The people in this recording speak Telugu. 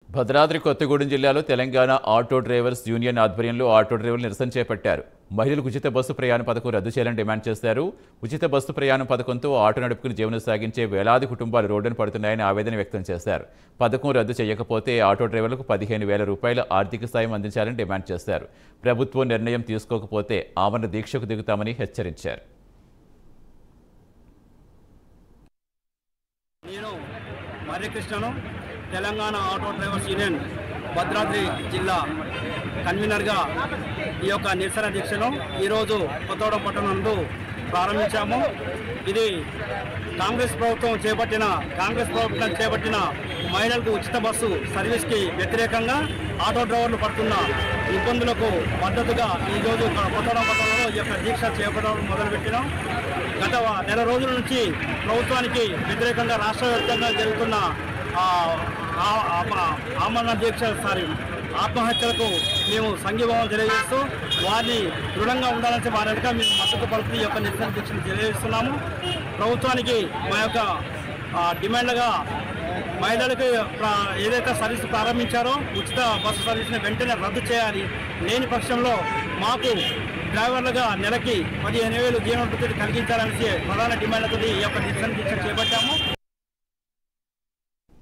భద్రాద్రి కొత్తగూడెం జిల్లాలో తెలంగాణ ఆటో డ్రైవర్స్ యూనియన్ ఆధ్వర్యంలో ఆటో డ్రైవర్లు నిరసన చేపట్టారు మహిళలకు ఉచిత బస్సు ప్రయాణ పథకం రద్దు చేయాలని డిమాండ్ చేశారు ఉచిత బస్సు ప్రయాణం పథకంతో ఆటో నడుపుకుని జీవనం సాగించే వేలాది కుటుంబాలు రోడ్డున పడుతున్నాయని ఆవేదన వ్యక్తం చేశారు పథకం రద్దు చేయకపోతే ఆటో డ్రైవర్లకు పదిహేను వేల రూపాయల ఆర్థిక సాయం అందించాలని డిమాండ్ చేశారు ప్రభుత్వం నిర్ణయం తీసుకోకపోతే ఆమరణ దీక్షకు దిగుతామని హెచ్చరించారు నేను మర్రికృష్ణను Telangana auto drivers union Bhadradri జిల్లా కన్వీనర్గా ఈ యొక్క నిరసన దీక్షను ఈరోజు కొత్తగూడెం పట్టణంలో ప్రారంభించాము ఇది కాంగ్రెస్ ప్రభుత్వం చేపట్టిన కాంగ్రెస్ ప్రభుత్వం చేపట్టిన మహిళలకు ఉచిత బస్సు సర్వీస్కి వ్యతిరేకంగా ఆటో డ్రైవర్లు పడుతున్న ఇబ్బందులకు మద్దతుగా ఈరోజు కొత్తగూడెం పట్టణంలో ఈ యొక్క దీక్ష చేపట్టడం మొదలుపెట్టినాం గత నెల రోజుల నుంచి ప్రభుత్వానికి వ్యతిరేకంగా రాష్ట్ర వ్యాప్తంగా జరుగుతున్న ఆ, ఆ- ఆ- ఆమరణ దీక్ష సారీ ఆత్మహత్యలకు మేము సంఘీభావం తెలియజేస్తూ వారిని దృఢంగా ఉండాలని వారి వెనుక మేము మద్దతు పలుకుతూ ఈ యొక్క నిరసన దీక్షను తెలియజేస్తున్నాము ప్రభుత్వానికి మా యొక్క ఆ, డిమాండ్గా మహిళలకు ప్ర- ఏదైతే సర్వీస్ ప్రారంభించారో ఉచిత బస్సు సర్వీస్ని వెంటనే రద్దు చేయాలి లేని పక్షంలో మాకు డ్రైవర్లుగా నెలకి పదిహేను వేలు జీవనోపాధి కలిగించాలనేసి ప్రధాన డిమాండ్లతో ఈ యొక్క నిరసన దీక్ష చేపట్టాము